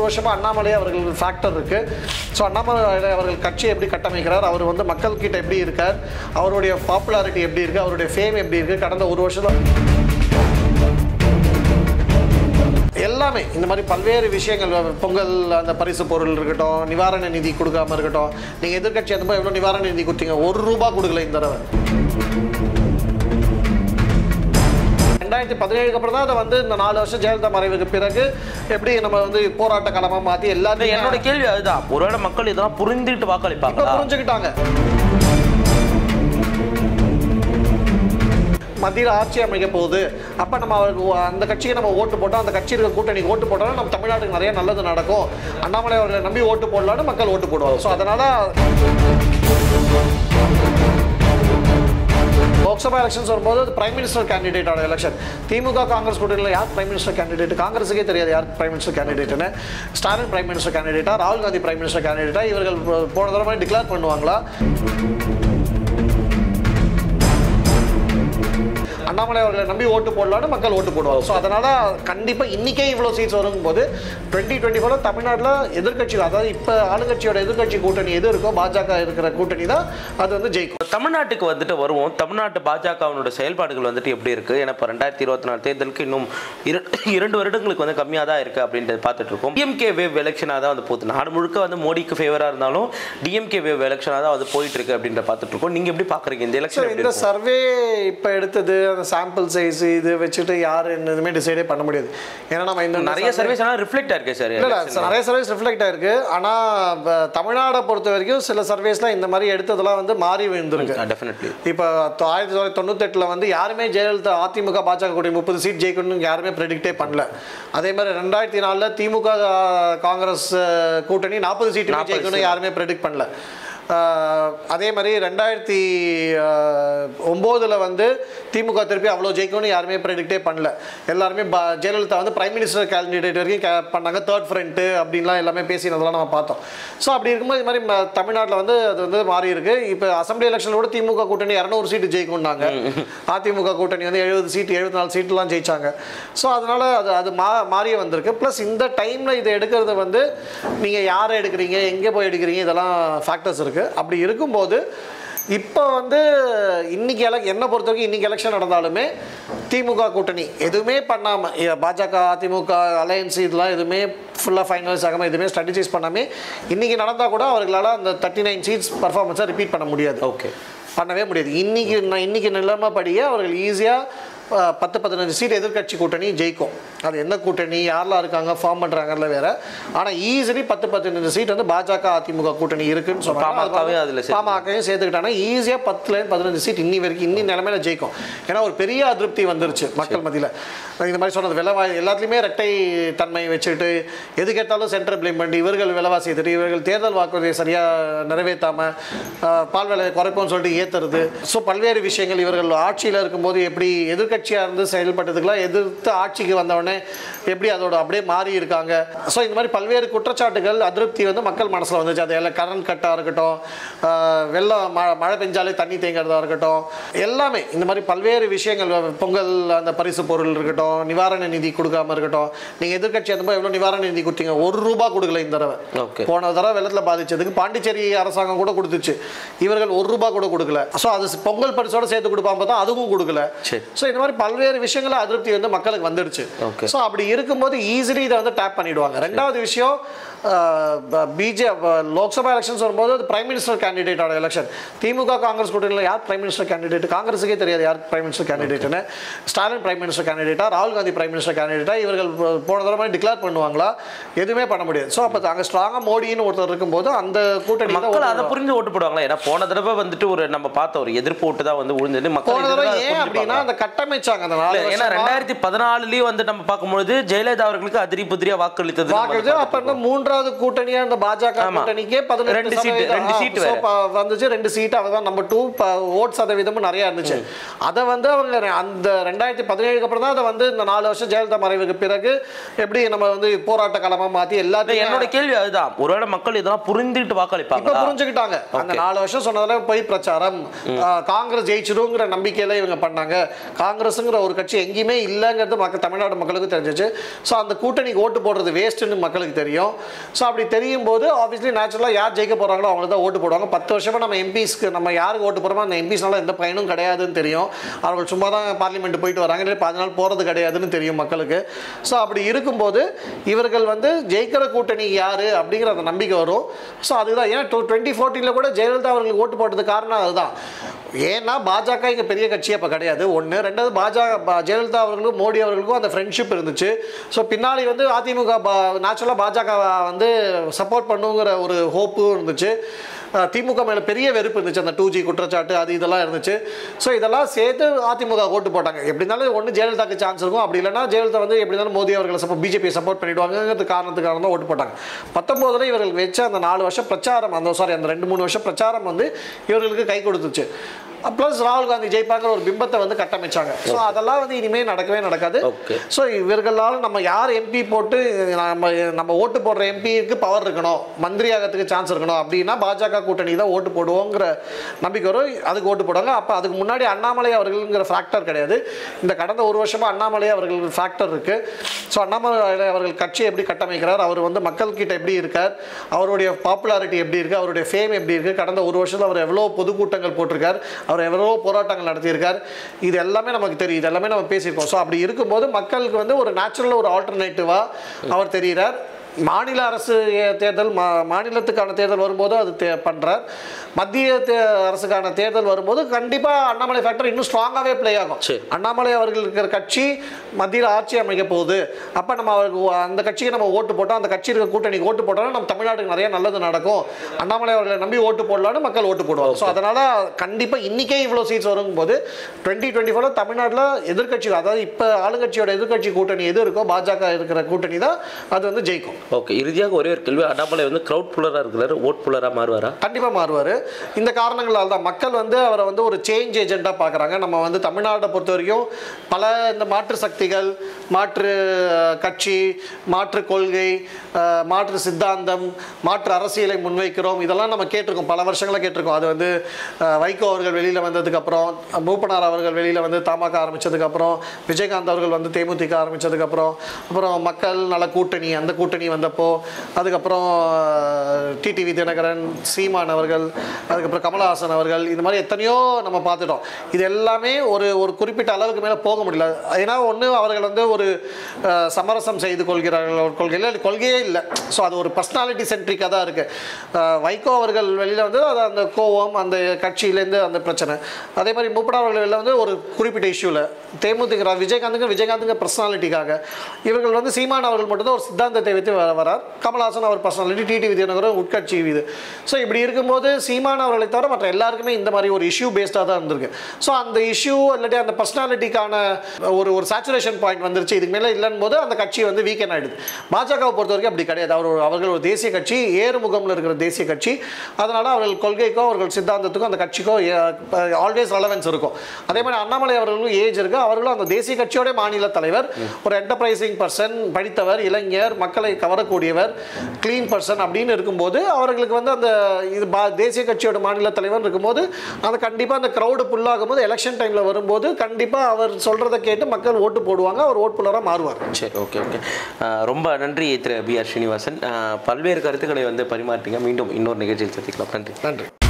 வருஷமா அண்ணாமலை அவர்கள் ஃபேக்டர் இருக்கு ஸோ அண்ணாமலை அவர்கள் கட்சி எப்படி கட்டமைக்கிறார் அவர் வந்து மக்கள் கிட்ட எப்படி இருக்கார் அவருடைய பாப்புலாரிட்டி எப்படி இருக்கு அவருடைய ஃபேம் எப்படி இருக்கு கடந்த ஒரு வருஷத்துல எல்லாமே இந்த மாதிரி பல்வேறு விஷயங்கள் பொங்கல் அந்த பரிசு பொருள் இருக்கட்டும் நிவாரண நிதி கொடுக்காம இருக்கட்டும் நீங்கள் எதிர்க்கட்சி அந்த மாதிரி எவ்வளோ நிவாரண நிதி கொடுத்தீங்க ஒரு ரூபா கொடுக்கல இந்த தடவை ரெண்டாயிரத்தி பதினேழுக்கு அப்புறம் தான் அதை வந்து இந்த நாலு வருஷம் ஜெயலலிதா மறைவுக்கு பிறகு எப்படி நம்ம வந்து போராட்ட களமாக மாற்றி இல்ல, எல்லாத்தையும் என்னோட கேள்வி அதுதான் ஒருவேளை மக்கள் இதெல்லாம் புரிந்துட்டு இப்போ வாக்களிப்பாங்களா புரிஞ்சுக்கிட்டாங்க மத்தியில் ஆட்சி அமைக்க போகுது அப்போ நம்ம அவருக்கு ஓ- அந்த கட்சிக்கு நம்ம ஓட்டு போட்டோம் அந்த கட்சி இருக்க கூட்டணிக்கு ஓட்டு போட்டோம்னா நம்ம தமிழ்நாட்டுக்கு நிறைய நல்லது நடக்கும் அண்ணாமலை அவர்களை நம்பி ஓட்டு போடலான்னு மக்கள் ஓட்டு போடுவாங்க ஸோ அதனால லோக்சபா எலெக்ஷன்ஸ் வரும்போது அது பிரைம் மினிஸ்டர் கேண்டிடேட்டோட எலெக்ஷன் திமுக காங்கிரஸ் கூட்டணியில் யார் பிரைம் மினிஸ்டர் கேண்டிடேட் காங்கிரஸுக்கே தெரியாது யார் பிரைம் மினிஸ்டர் கேண்டிடேட்னு ஸ்டாலின் பிரைம் மினிஸ்டர் கேண்டிடேட்டா ராகுல் காந்தி பிரைம் மினிஸ்டர் கேண்டிடேட்டா இவர்கள் போ- போன தடவை டிக்ளேர் பண்ணுவாங்களா அண்ணாமலை அவர்களை நம்பி ஓட்டு போடலான்னு மக்கள் ஓட்டு போடுவாங்க ஸோ அதனால கண்டிப்பாக இன்னைக்கே இவ்வளோ சீட்ஸ் வரும்போது டுவெண்ட்டி டுவெண்ட்டி ஃபோரில் தமிழ்நாட்டில் எதிர்க்கட்சிகள் அதாவது இப்போ ஆளுங்கட்சியோட எதிர்க்கட்சி கூட்டணி எது இருக்கோ பாஜக இருக்கிற கூட்டணி தான் அது வந்து ஜெயிக்கும் தமிழ்நாட்டுக்கு வந்துட்டு வருவோம் தமிழ்நாட்டு பாஜகவினோட செயல்பாடுகள் வந்துட்டு எப்படி இருக்கு ஏன்னா இப்போ ரெண்டாயிரத்தி இருபத்தி நாலு தேர்தலுக்கு இன்னும் இர- இரண்டு வருடங்களுக்கு வந்து கம்மியாக தான் இருக்கு அப்படின்றது பார்த்துட்டு இருக்கோம் டிஎம்கே வேவ் எலெக்ஷனாக தான் வந்து போகுது நாடு முழுக்க வந்து மோடிக்கு ஃபேவராக இருந்தாலும் டிஎம்கே வேவ் எலெக்ஷனாக தான் வந்து போயிட்டு இருக்கு அப்படின்ற பார்த்துட்டு இருக்கோம் நீங்க எப்படி பாக்குறீங்க இந்த சார் எலெக்ஷன் இந்த சர்வே இப்போ எடுத்தது அந்த சாம்பிள் சைஸ் இது வச்சுட்டு யார் எதுவுமே டிசைடே பண்ண முடியாது ஏன்னா நம்ம இந்த நிறைய சர்வீஸ் ஆனால் ரிஃப்ளெக்ட் ஆயிருக்கு சார் இல்ல, இல்ல, நிறைய சர்வீஸ் ரிஃப்ளெக்ட் ஆயிருக்கு ஆனால் தமிழ்நாடை பொறுத்த வரைக்கும் சில சர்வீஸ்லாம் இந்த மாதிரி எடுத்ததெல்லாம் வந்து மாறி விழுந்திருக்கு டெஃபினெட்லி இப்போ தொ- ஆயிரத்தி தொள்ளாயிரத்தி தொண்ணூத்தெட்டில் வந்து யாருமே ஜெயலலிதா அதிமுக பாஜக கூட்டணி முப்பது சீட் ஜெயிக்கணும்னு யாருமே ப்ரெடிக்டே பண்ணல அதே மாதிரி ரெண்டாயிரத்தி நாலில் திமுக ஆ, காங்கிரஸ் ஆ, கூட்டணி நாற்பது சீட் 40 ஜெயிக்கணும்னு யாருமே ப்ரெடிக்ட் பண்ணல ஆ, அதே மாதிரி ரெண்டாயிரத்தி ஒம்போதில் வந்து திமுக திருப்பி அவ்வளோ ஜெயிக்கும்னு யாருமே ப்ரெடிக்டே பண்ணல எல்லாருமே பா ஜெயலலிதா வந்து பிரைம் மினிஸ்டர் கேண்டிடேட் வரைக்கும் கே பண்ணாங்க தேர்ட் ஃப்ரண்ட்டு அப்படின்லாம் எல்லாமே பேசினதெல்லாம் நம்ம பார்த்தோம் ஸோ அப்படி இருக்கும்போது இது மாதிரி ம- தமிழ்நாட்டில் வந்து அது வந்து மாறி இருக்கு இப்போ அசம்பிளி எலெக்ஷனில் கூட திமுக கூட்டணி இரநூறு சீட்டு ஜெயிக்கும்னாங்க அதிமுக கூட்டணி வந்து எழுபது சீட்டு எழுபத்தி நாலு சீட்டுலாம் ஜெயிச்சாங்க ஸோ அதனால அது அது மா மாறியே வந்திருக்கு ப்ளஸ் இந்த டைமில் இதை எடுக்கிறது வந்து நீங்கள் யாரை எடுக்கிறீங்க எங்கே போய் எடுக்கிறீங்க இதெல்லாம் ஃபேக்டர்ஸ் இருக்குது அப்படி இருக்கும்போது இப்போ வந்து இன்னைக்கு எலக் என்னை பொறுத்த வரைக்கும் இன்னைக்கு எலெக்ஷன் நடந்தாலுமே திமுக கூட்டணி எதுவுமே பண்ணாமல் பாஜக அதிமுக அலையன்ஸ் இதெல்லாம் எதுவுமே ஃபுல்லாக ஃபைனல்ஸ் ஆகாமல் எதுவுமே ஸ்ட்ராட்டஜைஸ் பண்ணாமல் இன்னைக்கு நடந்தால் கூட அவர்களால் அந்த தேர்ட்டி நைன் சீட்ஸ் பர்ஃபார்மன்ஸை ரிப்பீட் பண்ண முடியாது ஓகே பண்ணவே முடியாது இன்னைக்கு நான் இன்னைக்கு நிலைமைப்படியே அவர்கள் ஈஸியாக பத்து பதினஞ்சு சீட் எதிர்க்கட்சி கூட்டணி ஜெயிக்கும் அது எந்த கூட்டணி யாரெல்லாம் இருக்காங்க ஃபார்ம் பண்ணுறாங்கல்ல வேற ஆனால் ஈஸிலி பத்து பதினஞ்சு சீட் வந்து பாஜக அதிமுக கூட்டணி இருக்குன்னு பாமகவையும் அதுல சேர்த்து. பாமகவும் சேர்த்துக்கிட்டாங்கன்னா ஈஸியாக பத்துல பதினஞ்சு சீட் இன்னி வரைக்கும் இன்னி நிலைமையில ஜெயிக்கும் ஏன்னா ஒரு பெரிய அதிருப்தி வந்துருச்சு மக்கள் மத்தியில் இந்த மாதிரி சொன்னது விலைவாசி எல்லாத்துலேயுமே ரெட்டை தன்மை வச்சுட்டு எது கேட்டாலும் சென்டர் ப்ளேம் பண்ணி இவர்கள் விலைவாசி ஏற்றிட்டு இவர்கள் தேர்தல் வாக்குறுதியை சரியாக நிறைவேற்றாமல் பால் விலையை குறைப்போம்னு சொல்லிட்டு ஏற்றுறது ஸோ பல்வேறு விஷயங்கள் இவர்கள் ஆட்சியில் இருக்கும்போது எப்படி எதிர்க்கட்சியாக இருந்து செயல்பட்டதுக்கெல்லாம் எதிர்த்து ஆட்சிக்கு வந்தவொடனே எப்படி அதோட அப்படியே மாறி இருக்காங்க ஸோ இந்த மாதிரி பல்வேறு குற்றச்சாட்டுகள் அதிருப்தி வந்து மக்கள் மனசில் வந்துச்சு அது எல்லாம் கரண்ட் கட்டாக இருக்கட்டும் ஆஹ் வெள்ளம் மழை மழை பெஞ்சாலே தண்ணி தேங்கிறதா இருக்கட்டும் எல்லாமே இந்த மாதிரி பல்வேறு விஷயங்கள் பொங்கல் அந்த பரிசு பொருள் இருக்கட்டும் நிவாரண நிதி கொடுக்காம இருக்கட்டும் நீங்கள் எதிர்க்கட்சி அந்த மாதிரி எவ்வளோ நிவாரண நிதி கொடுத்தீங்க ஒரு ரூபா கொடுக்கல இந்த தடவை ஓகே போன தடவை வெள்ளத்தில் பாதிச்சதுக்கு பாண்டிச்சேரி அரசாங்கம் கூட கொடுத்துச்சு இவர்கள் ஒரு ரூபா கூட கொடுக்கல ஸோ அது பொங்கல் பரிசோட சேர்த்து கொடுப்பாங்க பார்த்தா அதுவும் கொடுக்கல சரி. ஸோ இந்த மாதிரி பல்வேறு விஷயங்கள அதிருப்தி வந்து மக்களுக்கு வந்துடுச்சு Okay. ஸோ அப்படி இருக்கும்போது ஈஸிலி இதை வந்து டேப் பண்ணிடுவாங்க ரெண்டாவது விஷயம் பிஜே லோக்சபா எலெக்ஷன்ஸ் வரும்போது அது பிரைம் மினிஸ்டர் கேண்டிடேட்டோட எலெக்ஷன் திமுக காங்கிரஸ் கூட்டணியில் யார் பிரைம் மினிஸ்டர் கேண்டிடேட் காங்கிரஸுக்கே தெரியாது யார் பிரைம் மினிஸ்டர் கேண்டிடேட்னு ஸ்டாலின் பிரைம் மினிஸ்டர் கேண்டிடேட்டா ராகுல் காந்தி பிரைம் மினிஸ்டர் கேண்டிடேட்டா இவர்கள் போ- போன தடவை டிக்ளேர் பண்ணுவாங்களா எதுவுமே பண்ண முடியாது ஸோ அப்போ அங்கே ஸ்ட்ராங்காக மோடின்னு ஒருத்தர் இருக்கும்போது அந்த கூட்டணி மக்கள் அதை புரிஞ்சு ஓட்டு போடுவாங்களா ஏன்னா போன தடவை வந்துட்டு ஒரு நம்ம பார்த்த ஒரு எதிர்ப்பு ஓட்டு தான் வந்து விழுந்தது மக்கள் போன தடவை இதுதான் ஏன் அப்படின்னா புரிஞ்சுப்பாங்க. அந்த கட்டமைச்சாங்க அந்த நாலு இல்ல, ஏன்னா வருஷமா. ரெண்டாயிரத்தி பதினாலுலயும் வந்து நம்ம பார்க்கும்பொழுது ஜெயலலிதா அவர்களுக்கு அதிரி புதிரியா வாக்களித்தது நம்ம வாக்குறது வந்து அப்ப இருந்த மூன்றாவது கூட்டணியா அந்த பாஜக ஆமா. கூட்டணிக்கே பதினெட்டு ரெண்டு சீட்டு, சதவீதம். ரெண்டு ஆ, சீட்டு so வேற. ப- வந்துச்சு ரெண்டு சீட் அவதான் நம்பர் டூ ஓட் சதவீதமும் நிறைய இருந்துச்சு அதை வந்து அவங்க ரெ- அந்த ரெண்டாயிரத்தி பதினேழுக்கு அப்புறம் தான் அதை வந்து இந்த நாலு வருஷம் ஜெயலலிதா மறைவுக்கு பிறகு எப்படி நம்ம வந்து போராட்ட களமா மாத்தி இல்ல, எல்லாத்தையும் என்னோட கேள்வி அதுதான் ஒருவேளை மக்கள் இதெல்லாம் புரிந்துட்டு இப்ப வாக்களிப்பாங்களா புரிஞ்சுக்கிட்டாங்க அந்த நாலு வருஷம் சொன்னதுல பொய் பிரச்சாரம் ஆ, காங்கிரஸ் ஜெயிச்சிருங்கிற நம்பிக்கையில இவங்க பண்ணாங்க காங்கிரஸ்ங்கிற ஒரு கட்சி எங்கேயுமே இல்லைங்கிறது மக்கள் தமிழ்நாடு மக்கள் மக்களுக்கும் தெரிஞ்சிச்சு ஸோ அந்த கூட்டணிக்கு ஓட்டு போடுறது வேஸ்ட்டுன்னு மக்களுக்கு தெரியும் ஸோ அப்படி தெரியும் போது ஆப்வியஸ்லி நேச்சுரலாக யார் ஜெயிக்க போகிறாங்களோ அவங்க தான் ஓட்டு போடுவாங்க பத்து வருஷமாக நம்ம எம்பிஸ்க்கு நம்ம யாருக்கு ஓட்டு போடுறோமோ அந்த எம்பிஸ்னால எந்த பயனும் கிடையாதுன்னு தெரியும் அவர்கள் சும்மா தான் பார்லிமெண்ட் போயிட்டு வராங்க இல்லை பாஞ்சு நாள் போகிறது கிடையாதுன்னு தெரியும் மக்களுக்கு ஸோ அப்படி இருக்கும்போது இவர்கள் வந்து ஜெயிக்கிற கூட்டணி யார் அப்படிங்கிற அந்த நம்பிக்கை வரும் ஸோ அதுதான் ஏன்னா டூ டுவெண்ட்டி ஃபோர்டீனில் கூட ஜெயலலிதா அவர்களுக்கு ஓட்டு போட்டதுக்கு காரணம் அதுதான் ஏன்னா பாஜக இங்கே பெரிய கட்சி அப்போ கிடையாது ஒன்று ரெண்டாவது பாஜக பா- ஜெயலலிதா அவர்களுக்கும் மோடி அவர்களுக்கும் அந்த ஃப்ரெண்ட்ஷிப் இருந்துச்சு ஸோ பின்னாடி வந்து அதிமுக நேச்சுரலாக பாஜக வந்து சப்போர்ட் பண்ணுங்கிற ஒரு ஹோப்பும் இருந்துச்சு அஹ் திமுக மேலே பெரிய வெறுப்பு இருந்துச்சு அந்த டூ ஜி குற்றச்சாட்டு அது இதெல்லாம் இருந்துச்சு ஸோ இதெல்லாம் சேர்த்து அதிமுக ஓட்டு போட்டாங்க எப்படி இருந்தாலும் ஒன்று ஜெயலலிதாக்கு சான்ஸ் இருக்கும் அப்படி இல்லைன்னா ஜெயலலிதா வந்து எப்படி இருந்தாலும் மோடி அவர்களை சப்போர்ட் பிஜேபி சப்போர்ட் பண்ணிடுவாங்கிறது காரணத்துக்காக தான் ஓட்டு போட்டாங்க பத்தொம்போதில் இவர்கள் வச்ச அந்த நாலு வருஷம் பிரச்சாரம் அந்த சாரி அந்த ரெண்டு மூணு வருஷம் பிரச்சாரம் வந்து இவர்களுக்கு கை கொடுத்துச்சு ப்ளஸ் ராகுல் காந்தி ஜெயிப்பாங்கிற ஒரு பிம்பத்தை வந்து கட்டமைச்சாங்க ஸோ அதெல்லாம் வந்து இனிமேல் நடக்கவே நடக்காது Okay. ஸோ இவர்களால் நம்ம யார் எம்பி போட்டு நம்ம நம்ம ஓட்டு போடுற எம்பிக்கு பவர் இருக்கணும் மந்திரி ஆகிறதுக்கு சான்ஸ் இருக்கணும் அப்படின்னா பாஜக கூட்டணி தான் ஓட்டு போடுவோங்கிற நம்பிக்கை வரும் அதுக்கு ஓட்டு போடுவாங்க அப்போ அதுக்கு முன்னாடி அண்ணாமலை அவர்கள்ங்கிற ஃபேக்டர் கிடையாது இந்த கடந்த ஒரு வருஷமா அண்ணாமலை அவர்கள் ஃபேக்டர் இருக்கு ஸோ அண்ணாமலை அவர்கள் கட்சி எப்படி கட்டமைக்கிறார் அவர் வந்து மக்கள் கிட்ட எப்படி இருக்கார் அவருடைய பாப்புலாரிட்டி எப்படி இருக்கு அவருடைய ஃபேம் எப்படி இருக்கு கடந்த ஒரு வருஷத்துல அவர் எவ்வளோ பொதுக்கூட்டங்கள் போட்டிருக்கார் அவர் எவ்வளோ போராட்டங்கள் நடத்தியிருக்கார் இது எல்லாமே நமக்கு தெரியும் இது எல்லாமே நம்ம பேசியிருக்கோம் ஸோ அப்படி இருக்கும்போது மக்களுக்கு வந்து ஒரு நேச்சுரல் ஒரு ஆல்டர்னேட்டிவாக அவர் தெரிகிறார் மாநில அரசு ஏ- தேர்தல் மா மாநிலத்துக்கான தேர்தல் வரும்போது அது தே பண்ணுறார் மத்திய தே அரசுக்கான தேர்தல் வரும்போது கண்டிப்பாக அண்ணாமலை ஃபேக்டர் இன்னும் ஸ்ட்ராங்காகவே ப்ளே ஆகும் சரி. அண்ணாமலை அவர்கள் இருக்கிற கட்சி மத்தியில் ஆட்சி அமைக்க போகுது அப்போ நம்ம அவருக்கு ஓ- அந்த கட்சிக்கு நம்ம ஓட்டு போட்டோம் அந்த கட்சி இருக்க கூட்டணிக்கு ஓட்டு போட்டோம்னா நம்ம தமிழ்நாட்டுக்கு நிறைய நல்லது நடக்கும் அண்ணாமலை அவர்களை நம்பி ஓட்டு போடலான்னு மக்கள் ஓட்டு போடுவாங்க ஸோ அதனால் கண்டிப்பாக இன்றைக்கே இவ்வளோ சீட்ஸ் வரும்போது டுவெண்ட்டி டுவெண்ட்டி ஃபோரில் தமிழ்நாட்டில் எதிர்க்கட்சி அதாவது இப்போ ஆளுங்கட்சியோட எதிர்க்கட்சி கூட்டணி எது இருக்கோ பாஜக இருக்கிற கூட்டணி தான் அது வந்து ஜெயிக்கும் ஓகே இறுதியாக ஒரே ஒரு கேள்வி அண்ணாமலை வந்து க்ரௌட் புல்லராக இருக்கிறாரு ஓட் புல்லராக மாறுவாரா கண்டிப்பாக மாறுவார் இந்த காரணங்களால் தான் மக்கள் வந்து அவரை வந்து ஒரு சேஞ்ச் ஏஜென்ட்டாக பார்க்குறாங்க நம்ம வந்து தமிழ்நாட்டை பொறுத்த வரைக்கும் பல இந்த மாற்று சக்திகள் மாற்று அஹ், கட்சி மாற்று கொள்கை அஹ், மாற்று சித்தாந்தம் மாற்று அரசியலை முன்வைக்கிறோம் இதெல்லாம் நம்ம கேட்டிருக்கோம் பல வருஷங்களாக கேட்டிருக்கோம் அது வந்து அஹ், வைகோ அவர்கள் வெளியில் வந்ததுக்கப்புறம் மூப்பனார் அவர்கள் வெளியில் வந்து தமாக ஆரம்பித்ததுக்கப்புறம் விஜயகாந்த் அவர்கள் வந்து தேமுதிக ஆரம்பித்ததுக்கப்புறம் அப்புறம் மக்கள் நல கூட்டணி அந்த கூட்டணி வந்தப்போ அதுக்கப்புறம் டிடிவி தினகரன் சீமான் அவர்கள் அதுக்கப்புறம் கமலஹாசன் அவர்கள் இந்த மாதிரி எத்தனையோ நம்ம பார்த்துட்டோம் இது எல்லாமே ஒரு ஒரு குறிப்பிட்ட அளவுக்கு மேலே போக முடியல ஏன்னா ஒன்று அவர்கள் வந்து ஒரு அஹ், சமரசம் செய்து கொள்கிறார்கள் ஒரு கொள்கையில் அது கொள்கையே இல்லை ஸோ அது ஒரு பர்சனாலிட்டி சென்ட்ரிக்காக தான் இருக்குது வைகோ அவர்கள் வெளியில் வந்து அது அந்த கோவம் அந்த கட்சியிலேருந்து அந்த பிரச்சனை அதே மாதிரி மூப்பனா அவர்கள் வெளியில் வந்து ஒரு குறிப்பிட்ட இஷ்யூவில் தேமுதிக விஜயகாந்துங்க விஜயகாந்துங்க பர்சனாலிட்டிக்காக இவர்கள் வந்து சீமான் அவர்கள் மட்டும்தான் ஒரு சித்தாந்தத்தை வைத்து வர வரார் கமல்ஹாசன் அவர் பர்சனாலிட்டி டிடி விஜயநகரம் உட்கட்சி இது ஸோ இப்படி இருக்கும்போது சீமான் அவர்களை தவிர மற்ற எல்லாருக்குமே இந்த மாதிரி ஒரு இஷ்யூ பேஸ்டாக தான் இருந்திருக்கு ஸோ அந்த இஷ்யூ இல்லாட்டி அந்த பர்சனாலிட்டிக்கான ஒரு ஒரு சேச்சுரேஷன் பாயிண்ட் வந்துருச்சு இதுக்கு மேலே இல்லைன்னு போது அந்த கட்சி வந்து வீக்கெண்ட் ஆயிடுது பாஜகவை பொறுத்த வரைக்கும் அப்படி கிடையாது அவர் ஒரு- அவர்கள் ஒரு தேசிய கட்சி ஏறுமுகம்ல இருக்கிற தேசிய கட்சி அதனால அவர்கள் கொள்கைக்கோ அவர்கள் சித்தாந்தத்துக்கோ அந்த கட்சிக்கோ ஆல்வேஸ் ரெலவென்ஸ் இருக்கும் அதே மாதிரி அண்ணாமலை அவர்களுக்கும் ஏஜ் இருக்கு அவர்களும் அந்த தேசிய கட்சியோட மாநில தலைவர் ஒரு என்டர்பிரைசிங் பர்சன் படித்தவர் இளைஞர் மக்களை கவரக்கூடியவர் க்ளீன் பர்சன் அப்படின்னு இருக்கும்போது அவர்களுக்கு வந்து அந்த இது பா- தேசிய கட்சியோட மாநில தலைவர் இருக்கும்போது அந்த கண்டிப்பாக அந்த க்ரௌடு புல்லாகும் போது எலெக்ஷன் டைமில் வரும்போது கண்டிப்பாக அவர் சொல்கிறத கேட்டு மக்கள் ஓட்டு போடுவாங்க அவர் ஓட் புல்லராக மாறுவார் சரி ஓகே ஓகே ரொம்ப நன்றி திரு பி ஆர் ஸ்ரீனிவாசன் அஹ், பல்வேறு கருத்துக்களை வந்து பரிமாறிட்டீங்க மீண்டும் இன்னொரு நிகழ்ச்சியில் சந்திக்கலாம் நன்றி நன்றி